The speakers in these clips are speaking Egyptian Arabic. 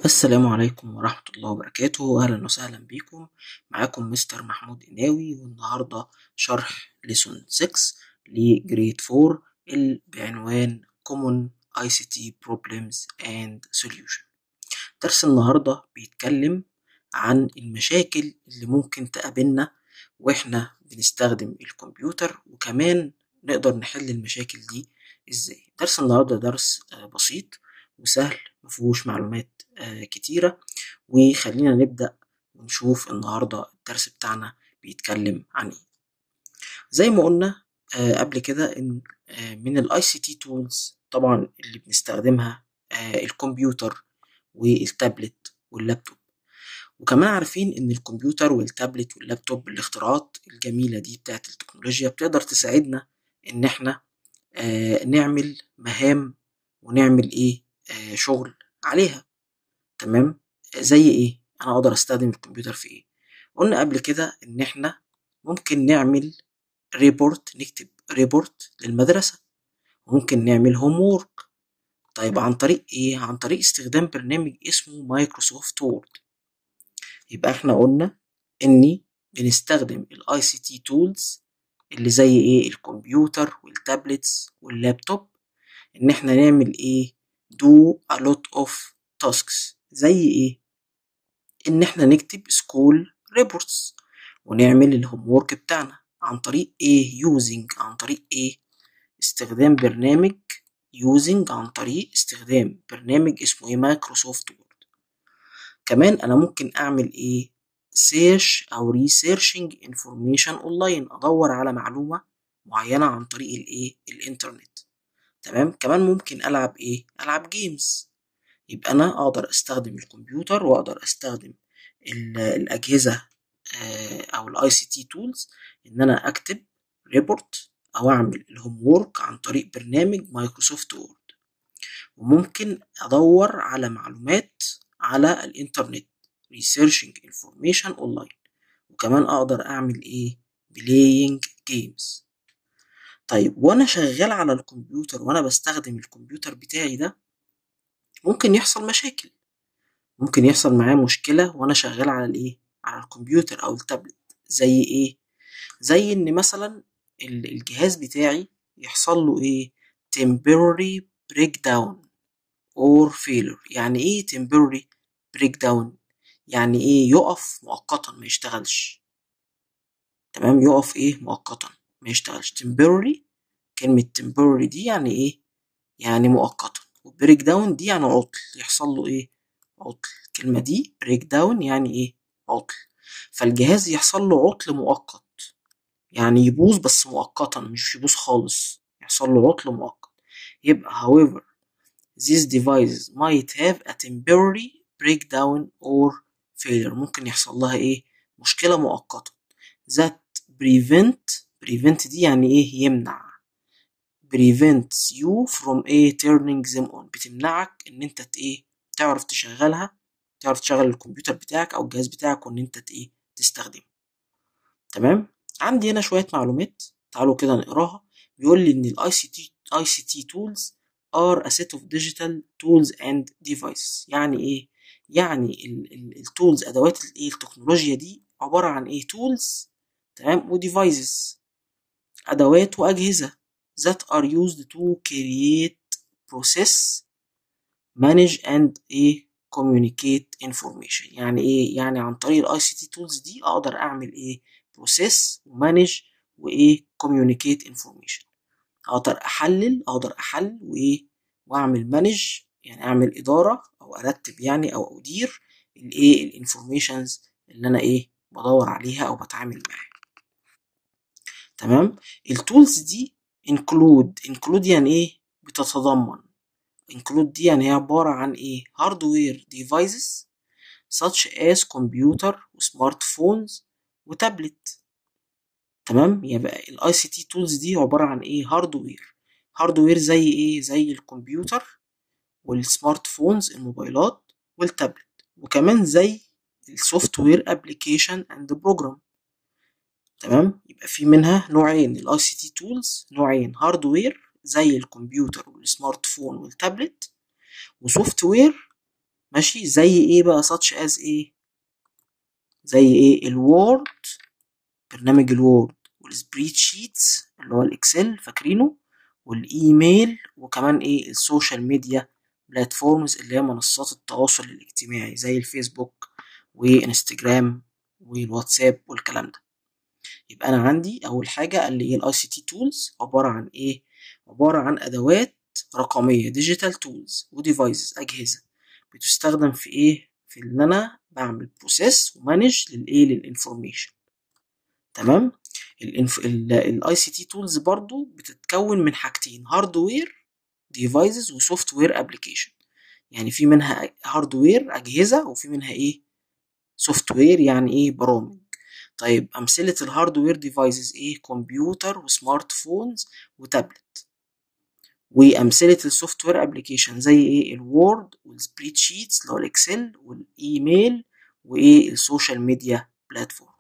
السلام عليكم ورحمة الله وبركاته أهلا وسهلا بكم معاكم مستر محمود إناوي والنهاردة شرح ليسون 6 لجريد 4 اللي بعنوان Common ICT Problems and Solution درس النهاردة بيتكلم عن المشاكل اللي ممكن تقابلنا وإحنا بنستخدم الكمبيوتر وكمان نقدر نحل المشاكل دي إزاي درس النهاردة درس آه، بسيط وسهل مفيهوش معلومات آه، كتيرة وخلينا نبدأ ونشوف النهاردة الدرس بتاعنا بيتكلم عن ايه زي ما قلنا آه، قبل كده ان آه، من الاي سي تي تولز طبعا اللي بنستخدمها آه، الكمبيوتر والتابلت واللابتوب وكمان عارفين ان الكمبيوتر والتابلت واللابتوب الاختراعات الجميلة دي بتاعت التكنولوجيا بتقدر تساعدنا ان احنا آه، نعمل مهام ونعمل ايه آه، شغل عليها تمام زي ايه انا اقدر استخدم الكمبيوتر في ايه قلنا قبل كده ان احنا ممكن نعمل ريبورت نكتب ريبورت للمدرسة ممكن نعمل هوم وورك طيب عن طريق ايه عن طريق استخدام برنامج اسمه مايكروسوفت وورد يبقى احنا قلنا اني بنستخدم الاي سي تي تولز اللي زي ايه الكمبيوتر والتابلتس واللابتوب ان احنا نعمل ايه do a lot of tasks زي ايه ان احنا نكتب سكول ريبورتس ونعمل الهوم وورك بتاعنا عن طريق ايه using عن طريق ايه استخدام برنامج using عن طريق استخدام برنامج اسمه ايه مايكروسوفت وورد كمان انا ممكن اعمل ايه سيرش او ريسيرشنج انفورميشن اونلاين ادور على معلومة معينة عن طريق الايه الانترنت تمام كمان ممكن العب ايه العب جيمز يبقى انا اقدر استخدم الكمبيوتر واقدر استخدم ال- الاجهزه آه، او الاي سي تي تولز ان انا اكتب ريبورت او اعمل الهوم وورك عن طريق برنامج مايكروسوفت وورد وممكن ادور على معلومات على الانترنت researching information online وكمان اقدر اعمل ايه playing games طيب وانا شغال على الكمبيوتر وانا بستخدم الكمبيوتر بتاعي ده ممكن يحصل مشاكل ممكن يحصل معايا مشكلة وانا شغال على الايه على الكمبيوتر او التابلت زي ايه زي ان مثلا ال- الجهاز بتاعي يحصل له ايه temporary breakdown or failure يعني ايه temporary breakdown يعني ايه يقف مؤقتا ما يشتغلش تمام يقف ايه مؤقتا ما يشتغلش temporary كلمة temporary دي يعني ايه يعني مؤقتا وبريك داون دي يعني عطل يحصل له ايه عطل الكلمة دي بريك داون يعني ايه عطل فالجهاز يحصل له عطل مؤقت يعني يبوظ بس مؤقتا مش يبوظ خالص يحصل له عطل مؤقت يبقى however these devices might have a temporary breakdown or failure ممكن يحصل لها ايه مشكلة مؤقتة that prevent prevent دي يعني ايه يمنع prevents you from ايه turning them on بتمنعك ان انت ت- ايه تعرف تشغلها تعرف تشغل الكمبيوتر بتاعك او الجهاز بتاعك وان انت ت- ايه تستخدمه تمام عندي هنا شوية معلومات تعالوا كده نقراها بيقول لي ان الاي سي تي اي سي تي tools are a set of digital tools and devices يعني ايه يعني التولز ادوات الايه التكنولوجيا دي عبارة عن ايه tools تمام وديفايسز ادوات واجهزة that are used to create process manage and ايه communicate information يعني ايه يعني عن طريق الاي سي تي تولز دي اقدر اعمل ايه process ومانج وايه communicate information اقدر احلل اقدر احلل وايه واعمل مانج يعني اعمل اداره او ارتب يعني او ادير الايه الانفورميشنز اللي انا ايه بدور عليها او بتعامل معاها تمام التولز دي include include يعني ايه بتتضمن include دي يعني هي عبارة عن ايه hardware devices such as computer وسمارت فونز وتابلت تمام يبقى الاي سي تي تولز دي عبارة عن ايه هاردوير هاردوير زي ايه زي الكمبيوتر والسمارت فونز الموبايلات والتابلت وكمان زي السوفت وير ابلكيشن اند بروجرام تمام يبقى في منها نوعين الاي سي تي تولز نوعين هاردوير زي الكمبيوتر والسمارت فون والتابلت وسوفت وير ماشي زي ايه بقى such as ايه زي ايه الوورد برنامج الوورد والسبريد شيتس اللي هو الاكسل فاكرينه والايميل وكمان ايه السوشيال ميديا بلاتفورمز اللي هي منصات التواصل الاجتماعي زي الفيسبوك وانستجرام والواتساب والكلام ده يبقى انا عندي اول حاجه اللي هي الاي سي تي تولز عباره عن ايه عباره عن ادوات رقميه ديجيتال تولز وديفايسز اجهزه بتستخدم في ايه في ان انا بعمل بروسيس ومانج للايه للانفورميشن تمام الاي سي تي تولز برضو بتتكون من حاجتين هاردوير ديفايسز وسوفت وير ابلكيشن يعني في منها هاردوير اجهزه وفي منها ايه سوفت وير يعني ايه برامج طيب امثله الهاردوير ديفايسز ايه كمبيوتر وسمارت فونز وتابلت وامثله السوفت وير ابلكيشن زي ايه الوورد والسبريد شيتس اللي هو الاكسل والايميل وايه السوشيال ميديا بلاتفورم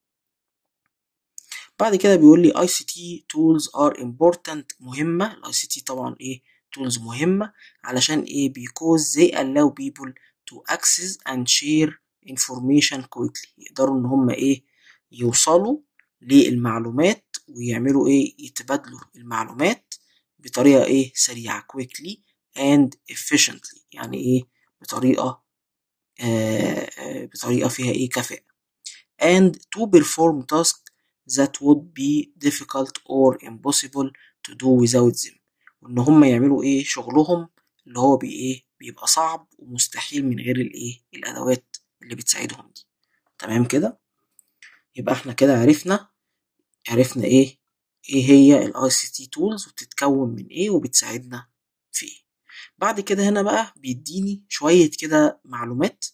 بعد كده بيقول لي اي سي تي تولز ار امبورتنت مهمه الاي سي تي طبعا ايه تولز مهمه علشان ايه because they allow people to access and share information quickly يقدروا ان هم ايه يوصلوا للمعلومات ويعملوا ايه يتبادلوا المعلومات بطريقه ايه سريعه quickly and efficiently يعني ايه بطريقه آه آه بطريقه فيها ايه كفاءه and to perform tasks that would be difficult or impossible to do without them وان هم يعملوا ايه شغلهم اللي هو بي ايه بيبقى صعب ومستحيل من غير الايه الادوات اللي بتساعدهم دي تمام كده يبقى احنا كده عرفنا عرفنا ايه ايه هي الاي سي تي تولز وبتتكون من ايه وبتساعدنا في ايه بعد كده هنا بقى بيديني شوية كده معلومات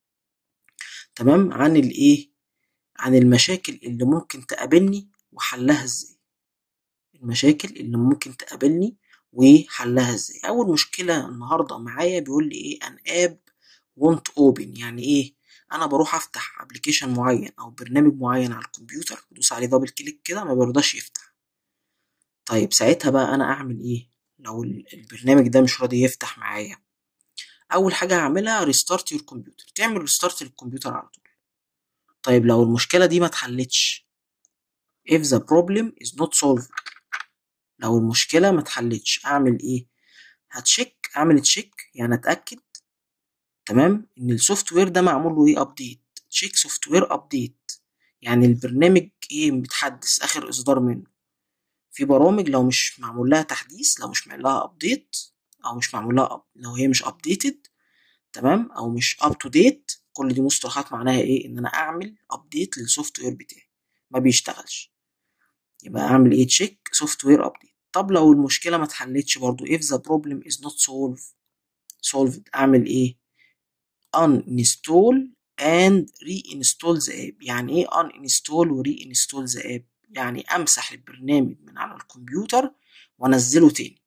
تمام عن الايه عن المشاكل اللي ممكن تقابلني وحلها ازاي المشاكل اللي ممكن تقابلني وحلها ازاي اول مشكلة النهاردة معايا بيقول لي ايه ان اب won't open يعني ايه انا بروح افتح ابلكيشن معين او برنامج معين على الكمبيوتر بدوس عليه دبل كليك كده ما بيرضاش يفتح طيب ساعتها بقى انا اعمل ايه لو البرنامج ده مش راضي يفتح معايا اول حاجه هعملها ريستارت يور كمبيوتر تعمل ريستارت للكمبيوتر على طول طيب لو المشكله دي ما اتحلتش if the problem is not solved لو المشكله ما اتحلتش اعمل ايه هتشيك اعمل تشيك يعني اتاكد تمام ان السوفت وير ده معمول له ايه ابديت تشيك سوفت وير ابديت يعني البرنامج ايه متحدث اخر اصدار منه في برامج لو مش معمول لها تحديث لو مش معمول لها ابديت او مش معمول لها لو هي مش ابديتد تمام او مش اب تو ديت كل دي مصطلحات معناها ايه ان انا اعمل ابديت للسوفت وير بتاعي ما بيشتغلش يبقى اعمل ايه تشيك سوفت وير ابديت طب لو المشكله ما اتحلتش برضو if the problem is not solved solved اعمل ايه uninstall and reinstall the app يعني ايه uninstall و reinstall the app يعني امسح البرنامج من على الكمبيوتر وانزله تاني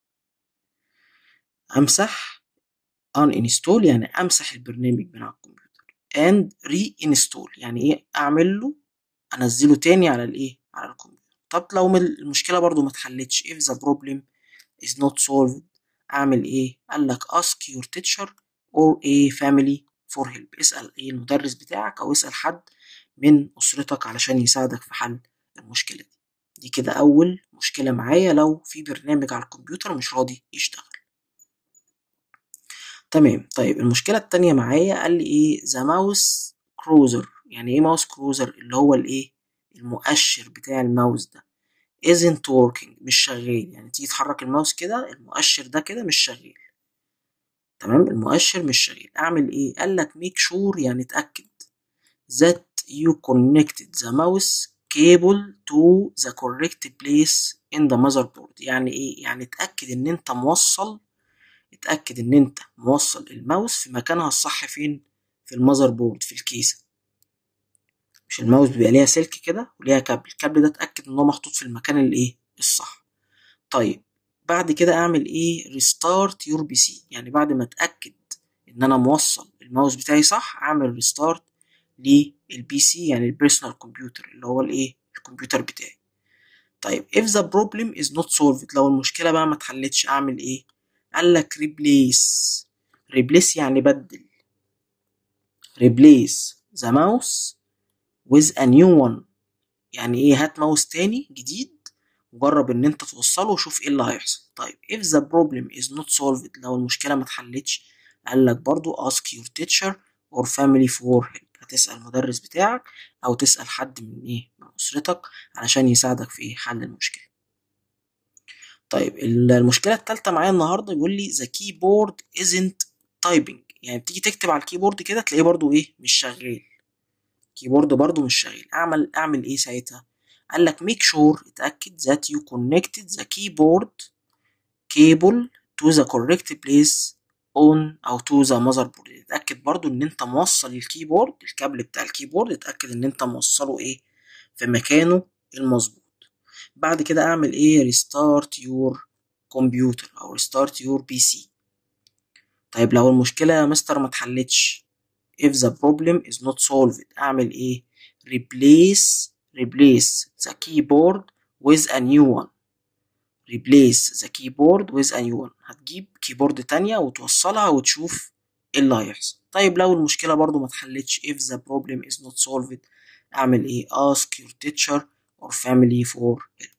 امسح uninstall يعني امسح البرنامج من على الكمبيوتر and reinstall يعني ايه اعمل له انزله تاني على الايه على الكمبيوتر طب لو المشكله برضو ما اتحلتش if the problem is not solved اعمل ايه قال لك ask your teacher or a family for help اسال ايه المدرس بتاعك او اسال حد من اسرتك علشان يساعدك في حل المشكله دي دي كده اول مشكله معايا لو في برنامج على الكمبيوتر مش راضي يشتغل تمام طيب المشكله التانية معايا قال لي ايه ذا ماوس كروزر يعني ايه ماوس كروزر اللي هو الايه المؤشر بتاع الماوس ده isn't working مش شغال يعني تيجي تحرك الماوس كده المؤشر ده كده مش شغال تمام المؤشر مش شغال اعمل ايه قال لك ميك شور يعني اتاكد that you connected the mouse cable to the correct place in the motherboard يعني ايه يعني اتاكد ان انت موصل اتاكد ان انت موصل الماوس في مكانها الصح فين في المذر بورد في الكيسه مش الماوس بيبقى ليها سلك كده وليها كابل الكابل ده اتاكد ان هو محطوط في المكان الايه الصح طيب بعد كده اعمل ايه ريستارت يور بي سي يعني بعد ما اتاكد ان انا موصل الماوس بتاعي صح اعمل ريستارت للبي سي يعني البيرسونال كمبيوتر اللي هو الايه الكمبيوتر بتاعي طيب if the problem is not solved لو المشكله بقى ما اتحلتش اعمل ايه قال لك replace replace يعني بدل replace the mouse with a new one يعني ايه هات ماوس تاني جديد وجرب ان انت توصله وشوف ايه اللي هيحصل طيب if the problem is not solved لو المشكله ما اتحلتش قال لك برضو ask your teacher or family for help هتسأل المدرس بتاعك او تسأل حد من ايه من اسرتك علشان يساعدك في ايه حل المشكله طيب المشكله الثالثه معايا النهارده بيقول لي the keyboard isn't typing يعني بتيجي تكتب على الكيبورد كده تلاقيه برضو ايه مش شغال الكيبورد برضو مش شغال اعمل اعمل ايه ساعتها قال لك make sure اتأكد that you connected the keyboard cable to the correct place on او to the motherboard اتأكد برضو ان انت موصل الكيبورد الكابل بتاع الكيبورد اتأكد ان انت موصله ايه في مكانه المظبوط بعد كده اعمل ايه restart your computer او restart your PC طيب لو المشكلة يا مستر ما اتحلتش if the problem is not solved اعمل ايه replace replace the keyboard with a new one replace the keyboard with a new one هتجيب كيبورد تانية وتوصلها وتشوف ايه اللي هيحصل طيب لو المشكلة برضو ما اتحلتش if the problem is not solved اعمل ايه ask your teacher or family for help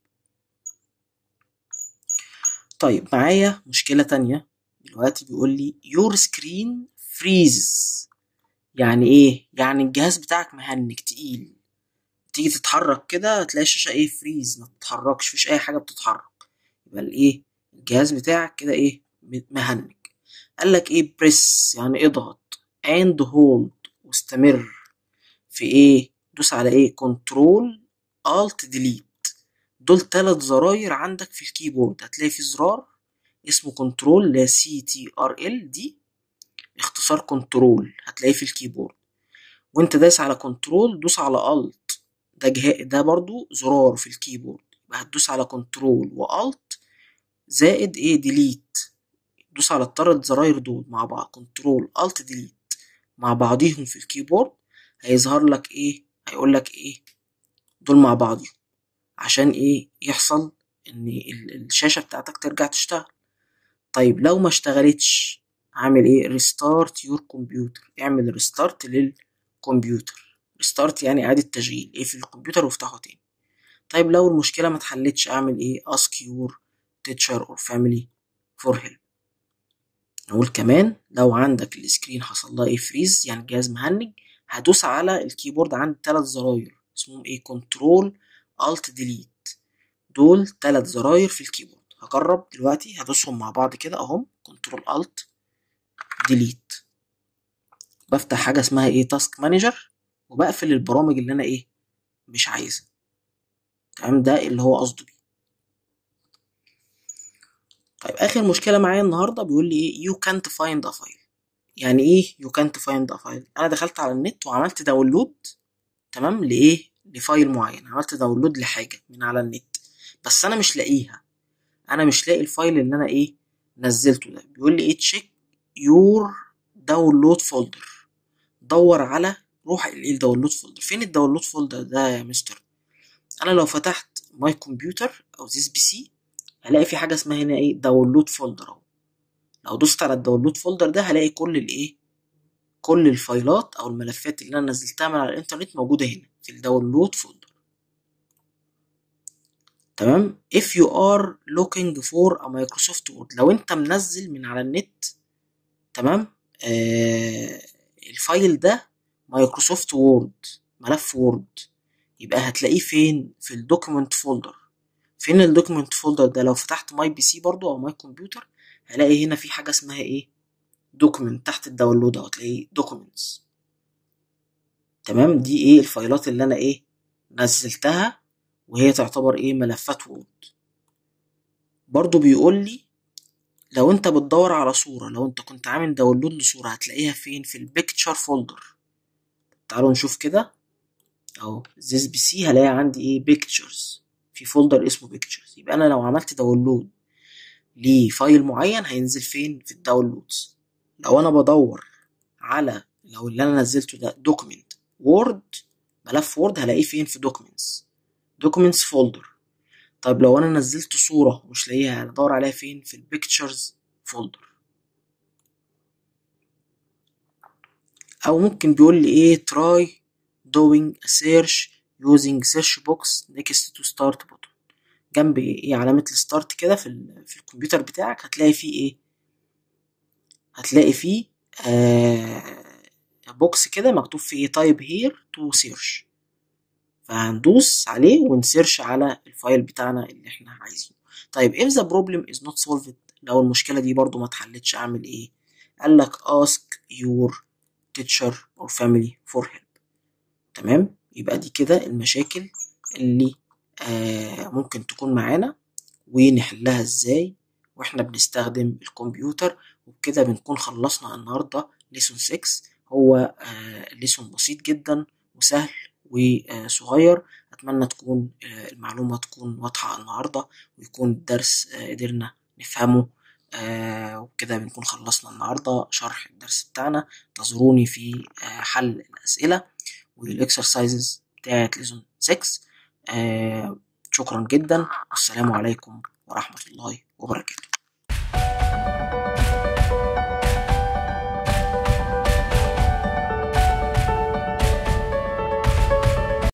طيب معايا مشكلة تانية دلوقتي بيقول لي your screen freezes يعني ايه يعني الجهاز بتاعك مهنج تقيل تيجي تتحرك كده تلاقي الشاشة ايه فريز ما بتتحركش مفيش اي حاجة بتتحرك يبقى الايه الجهاز بتاعك كده ايه مهنج قال لك ايه بريس يعني اضغط and hold واستمر في ايه دوس على ايه كنترول الت ديليت دول تلات زراير عندك في الكيبورد هتلاقي في زرار اسمه كنترول لا سي تي ار ال دي اختصار كنترول هتلاقيه في الكيبورد وانت دايس على كنترول دوس على الت ده جه... ده برضو زرار في الكيبورد يبقى هتدوس على كنترول والت زائد ايه ديليت دوس على التلات زراير دول مع بعض كنترول الت ديليت مع بعضيهم في الكيبورد هيظهر لك ايه هيقول لك ايه دول مع بعضيهم عشان ايه يحصل ان الشاشة بتاعتك ترجع تشتغل طيب لو ما اشتغلتش عامل ايه ريستارت يور كمبيوتر اعمل ريستارت للكمبيوتر ريستارت يعني اعادة تشغيل اقفل الكمبيوتر وافتحه تاني طيب لو المشكلة ما اتحلتش اعمل ايه ask your teacher or family for help نقول كمان لو عندك السكرين حصل لها ايه فريز يعني الجهاز مهنج هدوس على الكيبورد عند تلات زراير اسمهم ايه كنترول الت ديليت دول تلات زراير في الكيبورد هجرب دلوقتي هدوسهم مع بعض كده اهم كنترول الت ديليت بفتح حاجة اسمها ايه تاسك مانجر وبقفل البرامج اللي انا ايه مش عايزها تمام ده اللي هو قصده بيه طيب اخر مشكلة معايا النهاردة بيقول لي ايه you can't find a file يعني ايه you can't find a file انا دخلت على النت وعملت داونلود تمام لايه لفايل معين عملت داونلود لحاجة من على النت بس انا مش لاقيها انا مش لاقي الفايل اللي انا ايه نزلته ده بيقول لي ايه تشيك يور داونلود فولدر دور على روح الداونلود فولدر فين الداونلود فولدر ده يا مستر انا لو فتحت ماي كمبيوتر او ذيس بي سي هلاقي في حاجه اسمها هنا ايه داونلود فولدر اهو لو دوست على الداونلود فولدر ده هلاقي كل الايه كل الفايلات او الملفات اللي انا نزلتها من على الانترنت موجوده هنا في الداونلود فولدر تمام if you are looking for a Microsoft Word لو انت منزل من على النت تمام آه الفايل ده مايكروسوفت وورد ملف وورد يبقى هتلاقيه فين في الدوكيمنت فولدر فين الدوكيمنت فولدر ده لو فتحت ماي بي سي برضو او ماي كمبيوتر هلاقي هنا في حاجه اسمها ايه دوكيمنت تحت الداونلود اهو هتلاقيه دوكيمنتس تمام دي ايه الفايلات اللي انا ايه نزلتها وهي تعتبر ايه ملفات وورد برضو بيقول لي لو انت بتدور على صورة لو انت كنت عامل داونلود لصورة هتلاقيها فين في البيكتشر فولدر تعالوا نشوف كده اهو زيس بي سي هلاقي عندي ايه بيكتشرز في فولدر اسمه بيكتشرز يبقى انا لو عملت داونلود لفايل معين هينزل فين في الداونلودز لو انا بدور على لو اللي انا نزلته ده دوكيمنت وورد ملف وورد هلاقيه فين في دوكيمنتس دوكيمنتس فولدر طيب لو انا نزلت صورة ومش لاقيها هدور عليها فين في البيكتشرز فولدر او ممكن بيقول لي ايه try doing a search using search box next to start button جنب ايه علامة الستارت كده في, ال- في الكمبيوتر بتاعك هتلاقي فيه ايه هتلاقي فيه آه بوكس كده مكتوب فيه ايه type here to search فهندوس عليه ونسيرش على الفايل بتاعنا اللي احنا عايزينه طيب if the problem is not solved لو المشكلة دي برضو ما اتحلتش اعمل ايه قال لك ask your teacher or family for help تمام يبقى دي كده المشاكل اللي آه ممكن تكون معانا ونحلها ازاي واحنا بنستخدم الكمبيوتر وبكده بنكون خلصنا النهارده ليسون 6 هو آه ليسون بسيط جدا وسهل وصغير اتمنى تكون آه المعلومه تكون واضحه النهارده ويكون الدرس آه قدرنا نفهمه آه وبكده بنكون خلصنا النهارده شرح الدرس بتاعنا انتظروني في آه حل الاسئله والاكسرسايزز بتاعت ليسون 6 آه شكرا جدا والسلام عليكم ورحمه الله وبركاته